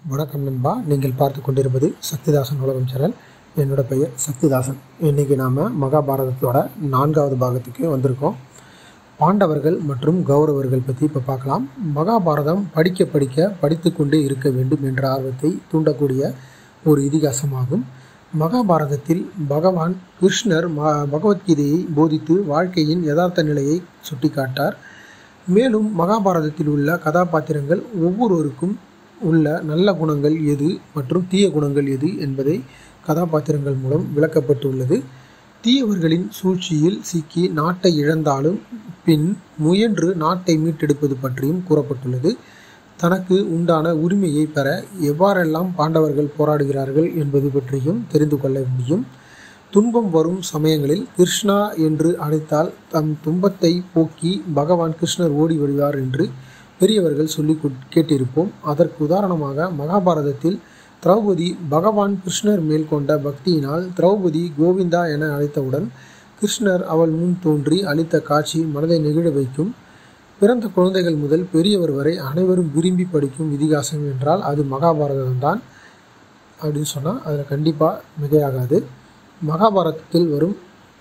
வணக்கம் நண்பா நீங்கள் பார்த்து கொண்டிருப்பது சக்திதாசன் உலகம் சேனல் என்னோட பெயர் சக்திதாசன் இன்றைக்கி நாம் மகாபாரதத்தோட நான்காவது பாகத்துக்கு வந்திருக்கோம் பாண்டவர்கள் மற்றும் கௌரவர்கள் பற்றி இப்போ பார்க்கலாம் மகாபாரதம் படிக்க படிக்க படித்து கொண்டே இருக்க வேண்டும் என்ற ஆர்வத்தை தூண்டக்கூடிய ஒரு இதிகாசமாகும் மகாபாரதத்தில் பகவான் கிருஷ்ணர் ம பகவத்கீதையை போதித்து வாழ்க்கையின் யதார்த்த நிலையை சுட்டிக்காட்டார் மேலும் மகாபாரதத்தில் உள்ள கதாபாத்திரங்கள் ஒவ்வொருவருக்கும் உள்ள நல்ல குணங்கள் எது மற்றும் தீய குணங்கள் எது என்பதை கதாபாத்திரங்கள் மூலம் விளக்கப்பட்டுள்ளது தீயவர்களின் சூழ்ச்சியில் சிக்கி நாட்டை இழந்தாலும் பின் முயன்று நாட்டை மீட்டெடுப்பது பற்றியும் கூறப்பட்டுள்ளது தனக்கு உண்டான உரிமையை பெற எவ்வாறெல்லாம் பாண்டவர்கள் போராடுகிறார்கள் என்பது பற்றியும் தெரிந்து கொள்ள முடியும் துன்பம் வரும் சமயங்களில் கிருஷ்ணா என்று அழைத்தால் தம் துன்பத்தை போக்கி பகவான் கிருஷ்ணர் ஓடி வருவார் என்று பெரியவர்கள் சொல்லி கேட்டிருப்போம் அதற்கு உதாரணமாக மகாபாரதத்தில் திரௌபதி பகவான் கிருஷ்ணர் மேல் கொண்ட பக்தியினால் திரௌபதி கோவிந்தா என அழைத்தவுடன் கிருஷ்ணர் அவள் முன் தோன்றி அளித்த காட்சி மனதை நெகிழ வைக்கும் பிறந்த குழந்தைகள் முதல் பெரியவர் வரை அனைவரும் விரும்பி படிக்கும் இதிகாசம் என்றால் அது மகாபாரதம் தான் அப்படின்னு சொன்னால் அதில் கண்டிப்பாக மிகையாகாது மகாபாரதத்தில் வரும்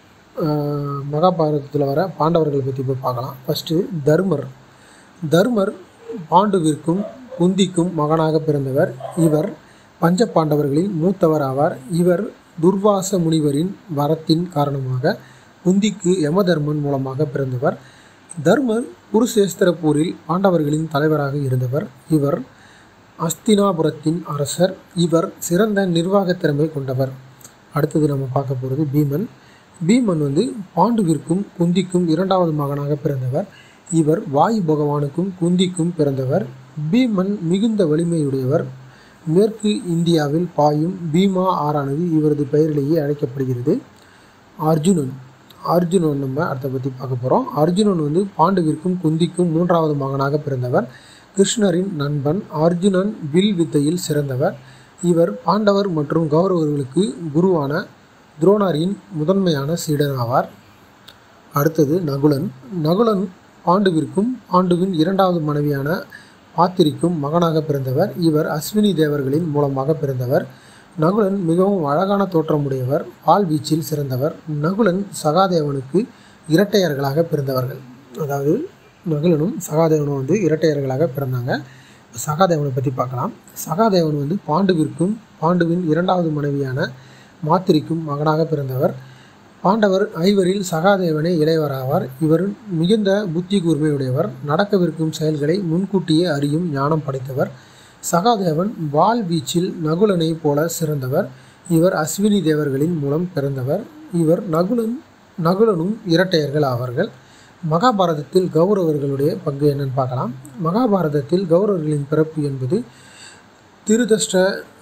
மகாபாரதத்தில் வர பாண்டவர்களை பற்றி இப்போ பார்க்கலாம் ஃபஸ்ட்டு தர்மர் தர்மர் பாண்டுவிற்கும் குந்திக்கும் மகனாக பிறந்தவர் இவர் பஞ்ச பாண்டவர்களின் மூத்தவர் ஆவார் இவர் துர்வாச முனிவரின் வரத்தின் காரணமாக குந்திக்கு யமதர்மன் மூலமாக பிறந்தவர் தர்மர் குருசேஸ்திர போரில் பாண்டவர்களின் தலைவராக இருந்தவர் இவர் அஸ்தினாபுரத்தின் அரசர் இவர் சிறந்த நிர்வாக திறமை கொண்டவர் அடுத்தது நம்ம பார்க்க போகிறது பீமன் பீமன் வந்து பாண்டுவிற்கும் குந்திக்கும் இரண்டாவது மகனாக பிறந்தவர் இவர் வாயு பகவானுக்கும் குந்திக்கும் பிறந்தவர் பீமன் மிகுந்த வலிமையுடையவர் மேற்கு இந்தியாவில் பாயும் பீமா ஆறானது இவரது பெயரிலேயே அழைக்கப்படுகிறது அர்ஜுனன் அர்ஜுனன் நம்ம அடுத்த பற்றி பார்க்க போகிறோம் அர்ஜுனன் வந்து பாண்டுவிற்கும் குந்திக்கும் மூன்றாவது மகனாக பிறந்தவர் கிருஷ்ணரின் நண்பன் அர்ஜுனன் வில் வித்தையில் சிறந்தவர் இவர் பாண்டவர் மற்றும் கௌரவர்களுக்கு குருவான துரோணரின் முதன்மையான சீடன் ஆவார் அடுத்தது நகுலன் நகுலன் பாண்டுவிற்கும் பாண்டுவின் இரண்டாவது மனைவியான பாத்திரிக்கும் மகனாக பிறந்தவர் இவர் அஸ்வினி தேவர்களின் மூலமாக பிறந்தவர் நகுலன் மிகவும் அழகான தோற்றமுடையவர் பால் வீச்சில் சிறந்தவர் நகுலன் சகாதேவனுக்கு இரட்டையர்களாக பிறந்தவர்கள் அதாவது நகுலனும் சகாதேவனும் வந்து இரட்டையர்களாக பிறந்தாங்க சகாதேவனை பற்றி பார்க்கலாம் சகாதேவன் வந்து பாண்டுவிற்கும் பாண்டுவின் இரண்டாவது மனைவியான மாத்திரிக்கும் மகனாக பிறந்தவர் பாண்டவர் ஐவரில் சகாதேவனே இளையவராவார் இவர் மிகுந்த புத்தி கூர்மையுடையவர் நடக்கவிருக்கும் செயல்களை முன்கூட்டியே அறியும் ஞானம் படைத்தவர் சகாதேவன் வால் வீச்சில் நகுலனை போல சிறந்தவர் இவர் அஸ்வினி தேவர்களின் மூலம் பிறந்தவர் இவர் நகுலன் நகுலனும் இரட்டையர்கள் ஆவார்கள் மகாபாரதத்தில் கௌரவர்களுடைய பங்கு என்னன்னு பார்க்கலாம் மகாபாரதத்தில் கௌரவர்களின் பிறப்பு என்பது திருதஷ்ட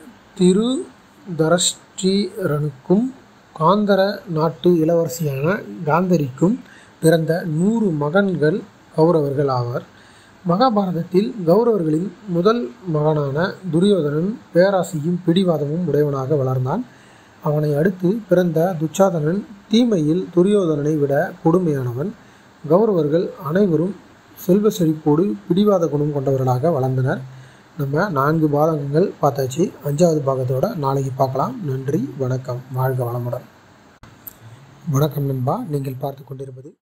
திருதரஷ்டிரனுக்கும் காந்தர நாட்டு இளவரசியான காந்தரிக்கும் பிறந்த நூறு மகன்கள் கௌரவர்கள் ஆவர் மகாபாரதத்தில் கௌரவர்களின் முதல் மகனான துரியோதனன் பேராசையும் பிடிவாதமும் உடையவனாக வளர்ந்தான் அவனை அடுத்து பிறந்த துச்சாதனன் தீமையில் துரியோதனனை விட கொடுமையானவன் கௌரவர்கள் அனைவரும் செல்வ செழிப்போடு பிடிவாத குணம் கொண்டவர்களாக வளர்ந்தனர் நம்ம நான்கு பாகங்கள் பார்த்தாச்சு அஞ்சாவது பாகத்தோட நாளைக்கு பார்க்கலாம் நன்றி வணக்கம் வாழ்க வளமுடன் வணக்கம் நண்பா நீங்கள் பார்த்து கொண்டிருப்பது